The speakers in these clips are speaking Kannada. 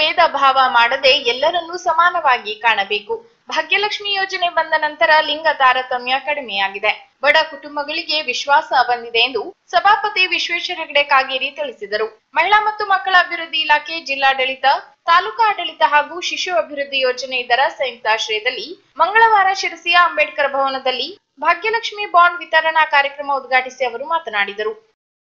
ಭೇದ ಭಾವ ಮಾಡದೆ ಎಲ್ಲರನ್ನೂ ಸಮಾನವಾಗಿ ಕಾಣಬೇಕು ಭಾಗ್ಯಲಕ್ಷ್ಮಿ ಯೋಜನೆ ಬಂದ ನಂತರ ಲಿಂಗ ತಾರತಮ್ಯ ಕಡಿಮೆಯಾಗಿದೆ ಬಡ ಕುಟುಂಬಗಳಿಗೆ ವಿಶ್ವಾಸ ಬಂದಿದೆ ಎಂದು ಸಭಾಪತಿ ವಿಶ್ವೇಶ್ವರ ಹೆಗಡೆ ಕಾಗೇರಿ ತಿಳಿಸಿದರು ಮಹಿಳಾ ಮತ್ತು ಮಕ್ಕಳ ಅಭಿವೃದ್ಧಿ ಇಲಾಖೆ ಜಿಲ್ಲಾಡಳಿತ ತಾಲೂಕಾ ಆಡಳಿತ ಹಾಗೂ ಶಿಶು ಅಭಿವೃದ್ಧಿ ಯೋಜನೆ ಇದರ ಸಂಯುಕ್ತಾಶ್ರಯದಲ್ಲಿ ಮಂಗಳವಾರ ಶಿರಸಿಯ ಅಂಬೇಡ್ಕರ್ ಭವನದಲ್ಲಿ ಭಾಗ್ಯಲಕ್ಷ್ಮಿ ಬಾಂಡ್ ವಿತರಣಾ ಕಾರ್ಯಕ್ರಮ ಉದ್ಘಾಟಿಸಿ ಅವರು ಮಾತನಾಡಿದರು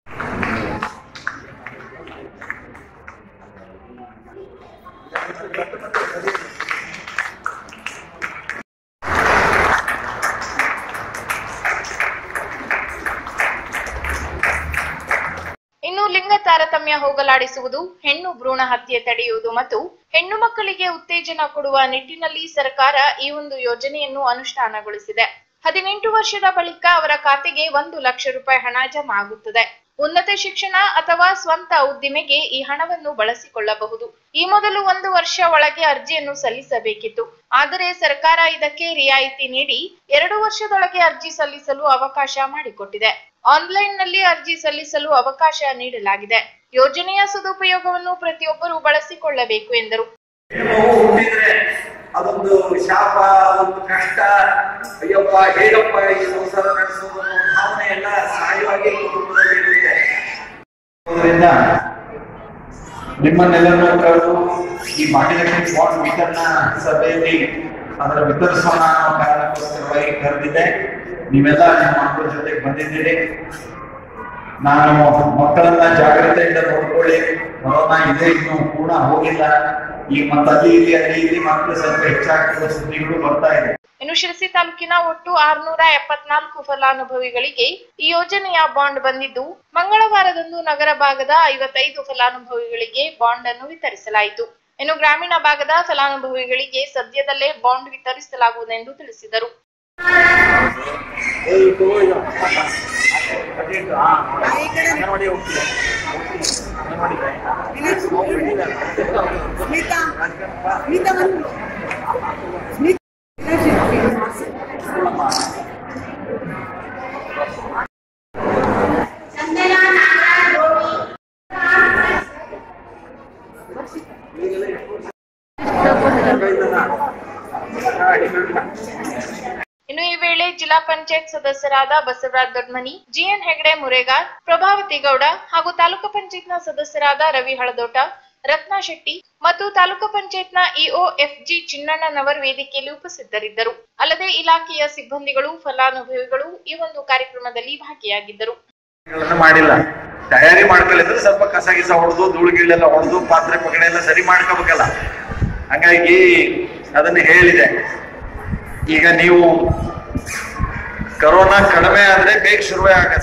ಇನ್ನು ಲಿಂಗ ತಾರತಮ್ಯ ಹೋಗಲಾಡಿಸುವುದು ಹೆಣ್ಣು ಭ್ರೂಣ ಹತ್ಯೆ ತಡೆಯುವುದು ಮತ್ತು ಹೆಣ್ಣು ಮಕ್ಕಳಿಗೆ ಉತ್ತೇಜನ ಕೊಡುವ ನಿಟ್ಟಿನಲ್ಲಿ ಸರ್ಕಾರ ಈ ಒಂದು ಯೋಜನೆಯನ್ನು ಅನುಷ್ಠಾನಗೊಳಿಸಿದೆ ಹದಿನೆಂಟು ವರ್ಷದ ಬಳಿಕ ಅವರ ಖಾತೆಗೆ ಒಂದು ಲಕ್ಷ ರೂಪಾಯಿ ಹಣ ಜಮಾ ಆಗುತ್ತದೆ ಉನ್ನತ ಶಿಕ್ಷಣ ಅಥವಾ ಸ್ವಂತ ಉದ್ದಿಮೆಗೆ ಈ ಹಣವನ್ನು ಬಳಸಿಕೊಳ್ಳಬಹುದು ಈ ಮೊದಲು ಒಂದು ವರ್ಷ ಒಳಗೆ ಅರ್ಜಿಯನ್ನು ಸಲ್ಲಿಸಬೇಕಿತ್ತು ಆದರೆ ಸರ್ಕಾರ ಇದಕ್ಕೆ ರಿಯಾಯಿತಿ ನೀಡಿ ಎರಡು ವರ್ಷದೊಳಗೆ ಅರ್ಜಿ ಸಲ್ಲಿಸಲು ಅವಕಾಶ ಮಾಡಿಕೊಟ್ಟಿದೆ ಆನ್ಲೈನ್ ನಲ್ಲಿ ಅರ್ಜಿ ಸಲ್ಲಿಸಲು ಅವಕಾಶ ನೀಡಲಾಗಿದೆ ಯೋಜನೆಯ ಸದುಪಯೋಗವನ್ನು ಪ್ರತಿಯೊಬ್ಬರು ಬಳಸಿಕೊಳ್ಳಬೇಕು ಎಂದರು ಮಗು ಹುಟ್ಟಿದ್ರೆ ಅದೊಂದು ಶಾಪ ಅದೊಂದು ಕಷ್ಟ ಅಯ್ಯಪ್ಪ ಹೇಗಪ್ಪ ಈ ಸಂಸಾರ ನಡೆಸೋದು ಅನ್ನೋ ಭಾವನೆ ಎಲ್ಲ ಸಹಜವಾಗಿ ಕುಟುಂಬದಲ್ಲಿ ಇರುತ್ತೆ ಅದರಿಂದ ನಿಮ್ಮನ್ನೆಲ್ಲರನ್ನೂ ಕರೆದು ಈ ಭಾಗ್ಯಲಕ್ಷ್ಮಿ ಬಾಂಡ್ ವಿತರಣಾ ಸಭೆಯಲ್ಲಿ ಅದರ ವಿತರಿಸೋಣ ಅನ್ನೋ ಕಾರಣಕ್ಕೋಸ್ಕರವಾಗಿ ಕರೆದಿದ್ದೆ ನೀವೆಲ್ಲ ನಿಮ್ಮ ಮಕ್ಕಳ ಜೊತೆಗೆ ಬಂದಿದ್ದೀರಿ ನಾನು ಮಕ್ಕಳನ್ನ ಜಾಗ್ರತೆಯಿಂದ ನೋಡ್ಕೊಳ್ಳಿ ಕೊರೋನಾ ಇದೆ ಇನ್ನು ಕೂಡ ಹೋಗಿಲ್ಲ ಈಗ ಮತ್ತೆ ಅಲ್ಲಿ ಇಲ್ಲಿ ಅಲ್ಲಿ ಇಲ್ಲಿ ಮಕ್ಕಳು ಸ್ವಲ್ಪ ಹೆಚ್ಚಾಗ್ತಿರೋ ಸುದ್ದಿಗಳು ಬರ್ತಾ ಇದೆ ಇನ್ನು ಶಿರಸಿ ತಾಲೂಕಿನ ಒಟ್ಟು ಆರ್ನೂರ ಎಪ್ಪತ್ನಾಲ್ಕು ಫಲಾನುಭವಿಗಳಿಗೆ ಈ ಯೋಜನೆಯ ಬಾಂಡ್ ಬಂದಿದ್ದು ಮಂಗಳವಾರದಂದು ನಗರ ಭಾಗದ ಐವತ್ತೈದು ಫಲಾನುಭವಿಗಳಿಗೆ ಬಾಂಡ್ ಅನ್ನು ವಿತರಿಸಲಾಯಿತು ಇನ್ನು ಗ್ರಾಮೀಣ ಭಾಗದ ಫಲಾನುಭವಿಗಳಿಗೆ ಸದ್ಯದಲ್ಲೇ ಬಾಂಡ್ ವಿತರಿಸಲಾಗುವುದೆಂದು ತಿಳಿಸಿದರು ಸ್ಮಿತಾ ಸ್ಮಿತಾ ಒಂದು ಇನ್ನು ಈ ವೇಳೆ ಜಿಲ್ಲಾ ಪಂಚಾಯತ್ ಸದಸ್ಯರಾದ ಬಸವರಾಜ್ ದೊಡ್ಮನಿ ಜಿಎನ್ ಹೆಗಡೆ ಮುರೇಗಾರ್ ಪ್ರಭಾವತಿ ಗೌಡ ಹಾಗೂ ತಾಲೂಕು ಪಂಚಾಯತ್ನ ಸದಸ್ಯರಾದ ರವಿ ಹಳದೋಟ ರತ್ನಾ ಶೆಟ್ಟಿ ಮತ್ತು ತಾಲೂಕು ಪಂಚಾಯತ್ನ ಇಒ ಎಫ್ಜಿ ಚಿನ್ನಣ್ಣನವರ್ ವೇದಿಕೆಯಲ್ಲಿ ಉಪಸ್ಥಿತರಿದ್ದರು ಅಲ್ಲದೆ ಇಲಾಖೆಯ ಸಿಬ್ಬಂದಿಗಳು ಫಲಾನುಭವಿಗಳು ಈ ಒಂದು ಕಾರ್ಯಕ್ರಮದಲ್ಲಿ ಭಾಗಿಯಾಗಿದ್ದರು ಗಳನ್ನ ಮಾಡಿಲ್ಲ ತಯಾರಿ ಮಾಡ್ಕೊಳ್ಳಿದ್ರೆ ಸ್ವಲ್ಪ ಕಸ ಗಿಸ ಹೊಡೆದು ಧೂಳು ಗೀಳೆಲ್ಲ ಹೊಡೆದು ಪಾತ್ರೆ ಪಗಡೆ ಎಲ್ಲ ಸರಿ ಮಾಡ್ಕೋಬೇಕಲ್ಲ ಹಂಗಾಗಿ ಅದನ್ನ ಹೇಳಿದೆ ಈಗ ನೀವು ಕರೋನಾ ಕಡಿಮೆ ಆದ್ರೆ ಬೇಗ ಶುರುವೇ ಆಗತ್ತೆ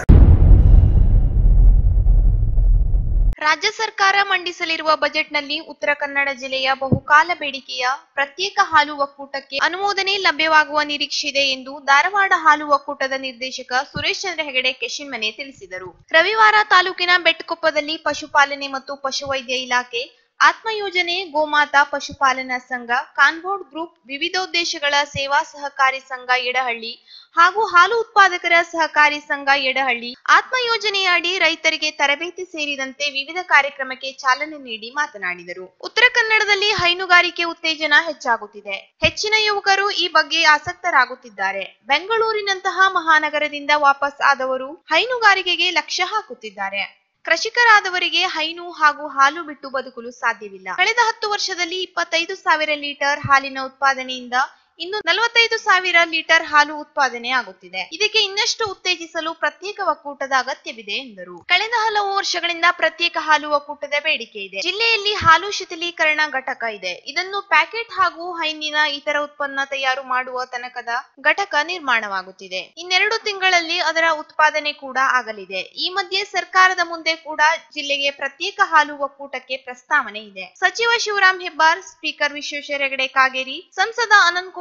ರಾಜ್ಯ ಸರ್ಕಾರ ಮಂಡಿಸಲಿರುವ ಬಜೆಟ್ನಲ್ಲಿ ಉತ್ತರ ಕನ್ನಡ ಜಿಲ್ಲೆಯ ಬಹುಕಾಲ ಬೇಡಿಕೆಯ ಪ್ರತ್ಯೇಕ ಹಾಲು ಒಕ್ಕೂಟಕ್ಕೆ ಅನುಮೋದನೆ ಲಭ್ಯವಾಗುವ ನಿರೀಕ್ಷೆ ಇದೆ ಎಂದು ಧಾರವಾಡ ಹಾಲು ಒಕ್ಕೂಟದ ನಿರ್ದೇಶಕ ಸುರೇಶ್ ಚಂದ್ರ ಹೆಗಡೆ ಕೆಶಿನ್ಮನೆ ತಿಳಿಸಿದರು ರವಿವಾರ ತಾಲೂಕಿನ ಬೆಟ್ಟಕೊಪ್ಪದಲ್ಲಿ ಪಶುಪಾಲನೆ ಮತ್ತು ಪಶುವೈದ್ಯ ಇಲಾಖೆ ಆತ್ಮ ಯೋಜನೆ ಗೋಮಾತಾ ಪಶುಪಾಲನಾ ಸಂಘ ಕಾನ್ಬೋರ್ಡ್ ಗ್ರೂಪ್ ವಿವಿಧೋದ್ದೇಶಗಳ ಸೇವಾ ಸಹಕಾರಿ ಸಂಘ ಎಡಹಳ್ಳಿ ಹಾಗೂ ಹಾಲು ಉತ್ಪಾದಕರ ಸಹಕಾರಿ ಸಂಘ ಎಡಹಳ್ಳಿ ಆತ್ಮ ಯೋಜನೆಯ ಅಡಿ ರೈತರಿಗೆ ತರಬೇತಿ ಸೇರಿದಂತೆ ವಿವಿಧ ಕಾರ್ಯಕ್ರಮಕ್ಕೆ ಚಾಲನೆ ನೀಡಿ ಮಾತನಾಡಿದರು ಉತ್ತರ ಕನ್ನಡದಲ್ಲಿ ಹೈನುಗಾರಿಕೆ ಉತ್ತೇಜನ ಹೆಚ್ಚಾಗುತ್ತಿದೆ ಹೆಚ್ಚಿನ ಯುವಕರು ಈ ಬಗ್ಗೆ ಆಸಕ್ತರಾಗುತ್ತಿದ್ದಾರೆ ಬೆಂಗಳೂರಿನಂತಹ ಮಹಾನಗರದಿಂದ ವಾಪಸ್ ಆದವರು ಹೈನುಗಾರಿಕೆಗೆ ಲಕ್ಷ್ಯ ಹಾಕುತ್ತಿದ್ದಾರೆ ಕೃಷಿಕರಾದವರಿಗೆ ಹೈನು ಹಾಗೂ ಹಾಲು ಬಿಟ್ಟು ಬದುಕಲು ಸಾಧ್ಯವಿಲ್ಲ ಕಳೆದ ಹತ್ತು ವರ್ಷದಲ್ಲಿ ಇಪ್ಪತ್ತೈದು ಸಾವಿರ ಲೀಟರ್ ಹಾಲಿನ ಉತ್ಪಾದನೆಯಿಂದ ಇನ್ನು ನಲವತ್ತೈದು ಸಾವಿರ ಲೀಟರ್ ಹಾಲು ಉತ್ಪಾದನೆ ಆಗುತ್ತಿದೆ ಇದಕ್ಕೆ ಇನ್ನಷ್ಟು ಉತ್ತೇಜಿಸಲು ಪ್ರತ್ಯೇಕ ಒಕ್ಕೂಟದ ಅಗತ್ಯವಿದೆ ಎಂದರು ಕಳೆದ ಹಲವು ವರ್ಷಗಳಿಂದ ಪ್ರತ್ಯೇಕ ಹಾಲು ಒಕ್ಕೂಟದ ಬೇಡಿಕೆ ಇದೆ ಜಿಲ್ಲೆಯಲ್ಲಿ ಹಾಲು ಶಿಥಿಲೀಕರಣ ಘಟಕ ಇದೆ ಇದನ್ನು ಪ್ಯಾಕೆಟ್ ಹಾಗೂ ಹೈನಿನ ಇತರ ಉತ್ಪನ್ನ ತಯಾರು ಮಾಡುವ ತನಕದ ಘಟಕ ನಿರ್ಮಾಣವಾಗುತ್ತಿದೆ ಇನ್ನೆರಡು ತಿಂಗಳಲ್ಲಿ ಅದರ ಉತ್ಪಾದನೆ ಕೂಡ ಆಗಲಿದೆ ಈ ಮಧ್ಯೆ ಸರ್ಕಾರದ ಮುಂದೆ ಕೂಡ ಜಿಲ್ಲೆಗೆ ಪ್ರತ್ಯೇಕ ಹಾಲು ಒಕ್ಕೂಟಕ್ಕೆ ಪ್ರಸ್ತಾವನೆ ಇದೆ ಸಚಿವ ಶಿವರಾಂ ಹೆಬ್ಬಾರ್ ಸ್ಪೀಕರ್ ವಿಶ್ವೇಶ್ವರ ಹೆಗಡೆ ಕಾಗೇರಿ ಸಂಸದ ಅನಂತ್ ಕುಮಾರ್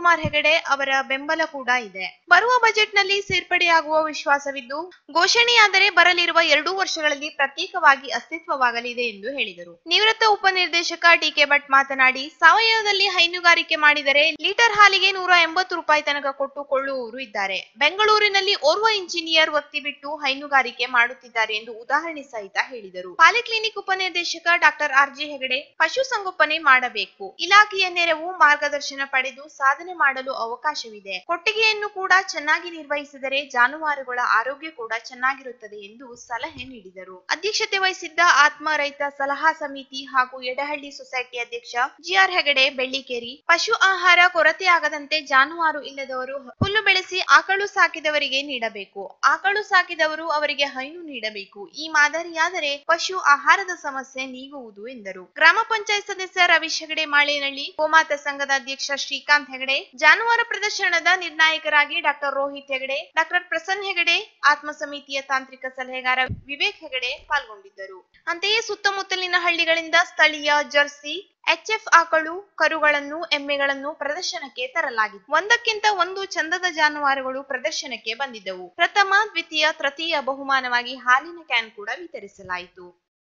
ಕುಮಾರ್ ಹೆಗಡೆ ಅವರ ಬೆಂಬಲ ಕೂಡ ಇದೆ ಬರುವ ಬಜೆಟ್ನಲ್ಲಿ ಸೇರ್ಪಡೆಯಾಗುವ ವಿಶ್ವಾಸವಿದ್ದು ಘೋಷಣೆಯಾದರೆ ಬರಲಿರುವ ಎರಡೂ ವರ್ಷಗಳಲ್ಲಿ ಪ್ರತ್ಯೇಕವಾಗಿ ಅಸ್ತಿತ್ವವಾಗಲಿದೆ ಎಂದು ಹೇಳಿದರು ನಿವೃತ್ತ ಉಪನಿರ್ದೇಶಕ ಡಿಕೆ ಭಟ್ ಮಾತನಾಡಿ ಸಾವಯವದಲ್ಲಿ ಹೈನುಗಾರಿಕೆ ಮಾಡಿದರೆ ಲೀಟರ್ ಹಾಲಿಗೆ ನೂರ ಎಂಬತ್ತು ರೂಪಾಯಿ ತನಕ ಕೊಟ್ಟು ಕೊಳ್ಳುವವರು ಇದ್ದಾರೆ ಬೆಂಗಳೂರಿನಲ್ಲಿ ಓರ್ವ ಇಂಜಿನಿಯರ್ ಒತ್ತಿ ಬಿಟ್ಟು ಹೈನುಗಾರಿಕೆ ಮಾಡುತ್ತಿದ್ದಾರೆ ಎಂದು ಉದಾಹರಣೆ ಸಹಿತ ಹೇಳಿದರು ಪಾಲಿಕ್ಲಿನಿಕ್ ಉಪನಿರ್ದೇಶಕ ಡಾಕ್ಟರ್ ಆರ್ ಜಿ ಹೆಗಡೆ ಪಶುಸಂಗೋಪನೆ ಮಾಡಬೇಕು ಇಲಾಖೆಯ ನೆರವು ಮಾರ್ಗದರ್ಶನ ಪಡೆದು ಸಾಧನೆ ಮಾಡಲು ಅವಕಾಶವಿದೆ ಕೊಟ್ಟಿಗೆಯನ್ನು ಕೂಡ ಚೆನ್ನಾಗಿ ನಿರ್ವಹಿಸಿದರೆ ಜಾನುವಾರುಗಳ ಆರೋಗ್ಯ ಕೂಡ ಚೆನ್ನಾಗಿರುತ್ತದೆ ಎಂದು ಸಲಹೆ ನೀಡಿದರು ಅಧ್ಯಕ್ಷತೆ ವಹಿಸಿದ್ದ ಆತ್ಮ ರೈತ ಸಲಹಾ ಸಮಿತಿ ಹಾಗೂ ಎಡಹಳ್ಳಿ ಸೊಸೈಟಿ ಅಧ್ಯಕ್ಷ ಜಿಆರ್ ಹೆಗಡೆ ಬೆಳ್ಳಿಕೇರಿ ಪಶು ಆಹಾರ ಕೊರತೆ ಆಗದಂತೆ ಜಾನುವಾರು ಇಲ್ಲದವರು ಹುಲ್ಲು ಬೆಳೆಸಿ ಆಕಳು ಸಾಕಿದವರಿಗೆ ನೀಡಬೇಕು ಆಕಳು ಸಾಕಿದವರು ಅವರಿಗೆ ಹೈನು ನೀಡಬೇಕು ಈ ಮಾದರಿಯಾದರೆ ಪಶು ಆಹಾರದ ಸಮಸ್ಯೆ ನೀಗುವುದು ಎಂದರು ಗ್ರಾಮ ಪಂಚಾಯತ್ ಸದಸ್ಯ ರವೀಶ್ ಹೆಗಡೆ ಮಾಳೇನಹಳ್ಳಿ ಗೋಮಾತಾ ಸಂಘದ ಅಧ್ಯಕ್ಷ ಶ್ರೀಕಾಂತ್ ಹೆಗಡೆ ಜಾನುವಾರು ಪ್ರದರ್ಶನದ ನಿರ್ಣಾಯಕರಾಗಿ ಡಾಕ್ಟರ್ ರೋಹಿತ್ ಹೆಗಡೆ ಡಾಕ್ಟರ್ ಪ್ರಸನ್ನ ಹೆಗಡೆ ಆತ್ಮ ಸಮಿತಿಯ ತಾಂತ್ರಿಕ ಸಲಹೆಗಾರ ವಿವೇಕ್ ಹೆಗಡೆ ಪಾಲ್ಗೊಂಡಿದ್ದರು ಅಂತೆಯೇ ಸುತ್ತಮುತ್ತಲಿನ ಹಳ್ಳಿಗಳಿಂದ ಸ್ಥಳೀಯ ಜರ್ಸಿ ಎಚ್ಎಫ್ ಆಕಳು ಕರುಗಳನ್ನು ಎಮ್ಮೆಗಳನ್ನು ಪ್ರದರ್ಶನಕ್ಕೆ ತರಲಾಗಿತ್ತು ಒಂದಕ್ಕಿಂತ ಒಂದು ಚಂದದ ಜಾನುವಾರುಗಳು ಪ್ರದರ್ಶನಕ್ಕೆ ಬಂದಿದ್ದವು ಪ್ರಥಮ ದ್ವಿತೀಯ ತೃತೀಯ ಬಹುಮಾನವಾಗಿ ಹಾಲಿನ ಕ್ಯಾನ್ ಕೂಡ ವಿತರಿಸಲಾಯಿತು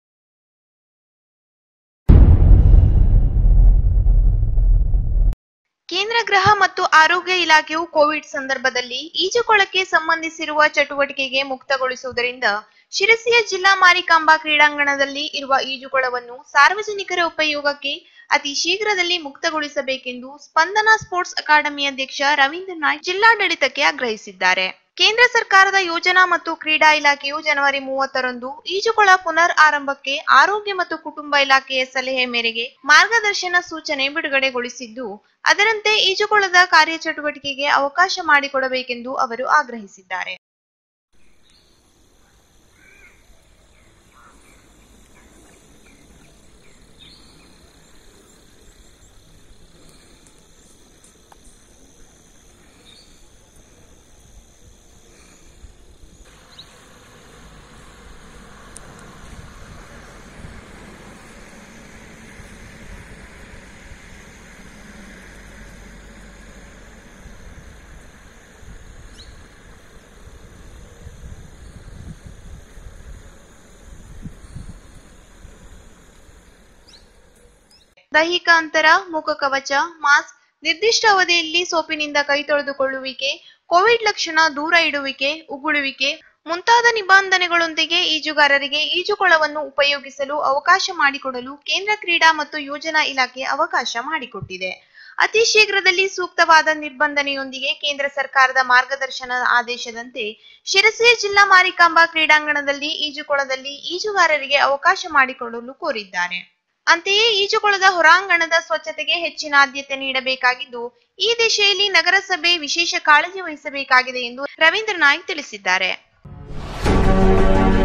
ಕೇಂದ್ರ ಗೃಹ ಮತ್ತು ಆರೋಗ್ಯ ಇಲಾಖೆಯು ಕೋವಿಡ್ ಸಂದರ್ಭದಲ್ಲಿ ಈಜುಕೊಳಕ್ಕೆ ಸಂಬಂಧಿಸಿರುವ ಚಟುವಟಿಕೆಗೆ ಮುಕ್ತಗೊಳಿಸುವುದರಿಂದ ಶಿರಸಿಯ ಜಿಲ್ಲಾ ಮಾರಿಕಾಂಬಾ ಕ್ರೀಡಾಂಗಣದಲ್ಲಿ ಇರುವ ಈಜುಕೊಳವನ್ನು ಸಾರ್ವಜನಿಕರ ಉಪಯೋಗಕ್ಕೆ ಅತಿ ಶೀಘ್ರದಲ್ಲಿ ಮುಕ್ತಗೊಳಿಸಬೇಕೆಂದು ಸ್ಪಂದನಾ ಸ್ಪೋರ್ಟ್ಸ್ ಅಕಾಡೆಮಿ ಅಧ್ಯಕ್ಷ ರವೀಂದ್ರ ನಾಯ್ಕ್ ಜಿಲ್ಲಾಡಳಿತಕ್ಕೆ ಆಗ್ರಹಿಸಿದ್ದಾರೆ ಕೇಂದ್ರ ಸರ್ಕಾರದ ಯೋಜನಾ ಮತ್ತು ಕ್ರೀಡಾ ಇಲಾಖೆಯು ಜನವರಿ ಮೂವತ್ತರಂದು ಈಜುಕೊಳ ಪುನರ್ ಆರಂಭಕ್ಕೆ ಆರೋಗ್ಯ ಮತ್ತು ಕುಟುಂಬ ಇಲಾಖೆಯ ಸಲಹೆ ಮೇರೆಗೆ ಮಾರ್ಗದರ್ಶನ ಸೂಚನೆ ಬಿಡುಗಡೆಗೊಳಿಸಿದ್ದು ಅದರಂತೆ ಈಜುಕೊಳದ ಕಾರ್ಯಚಟುವಟಿಕೆಗೆ ಅವಕಾಶ ಮಾಡಿಕೊಡಬೇಕೆಂದು ಅವರು ಆಗ್ರಹಿಸಿದ್ದಾರೆ ದೈಹಿಕ ಅಂತರ ಮುಖ ಕವಚ ಮಾಸ್ಕ್ ನಿರ್ದಿಷ್ಟ ಅವಧಿಯಲ್ಲಿ ಸೋಪಿನಿಂದ ಕೈ ತೊಳೆದುಕೊಳ್ಳುವಿಕೆ ಕೋವಿಡ್ ಲಕ್ಷಣ ದೂರ ಇಡುವಿಕೆ ಉಗುಳುವಿಕೆ ಮುಂತಾದ ನಿಬಂಧನೆಗಳೊಂದಿಗೆ ಈಜುಗಾರರಿಗೆ ಈಜುಕೊಳವನ್ನು ಉಪಯೋಗಿಸಲು ಅವಕಾಶ ಮಾಡಿಕೊಡಲು ಕೇಂದ್ರ ಕ್ರೀಡಾ ಮತ್ತು ಯೋಜನಾ ಇಲಾಖೆ ಅವಕಾಶ ಮಾಡಿಕೊಟ್ಟಿದೆ ಅತಿ ಶೀಘ್ರದಲ್ಲಿ ಸೂಕ್ತವಾದ ನಿರ್ಬಂಧನೆಯೊಂದಿಗೆ ಕೇಂದ್ರ ಸರ್ಕಾರದ ಮಾರ್ಗದರ್ಶನ ಆದೇಶದಂತೆ ಶಿರಸಿಯ ಜಿಲ್ಲಾ ಮಾರಿಕಾಂಬಾ ಕ್ರೀಡಾಂಗಣದಲ್ಲಿ ಈಜುಕೊಳದಲ್ಲಿ ಈಜುಗಾರರಿಗೆ ಅವಕಾಶ ಮಾಡಿಕೊಡಲು ಕೋರಿದ್ದಾರೆ ಅಂತೆಯೇ ಈಜುಕೊಳದ ಹೊರಾಂಗಣದ ಸ್ವಚ್ಛತೆಗೆ ಹೆಚ್ಚಿನ ಆದ್ಯತೆ ನೀಡಬೇಕಾಗಿದ್ದು ಈ ದಿಶೆಯಲ್ಲಿ ನಗರಸಭೆ ವಿಶೇಷ ಕಾಳಜಿ ವಹಿಸಬೇಕಾಗಿದೆ ಎಂದು ರವೀಂದ್ರ ನಾಯ್ಕ್ ತಿಳಿಸಿದ್ದಾರೆ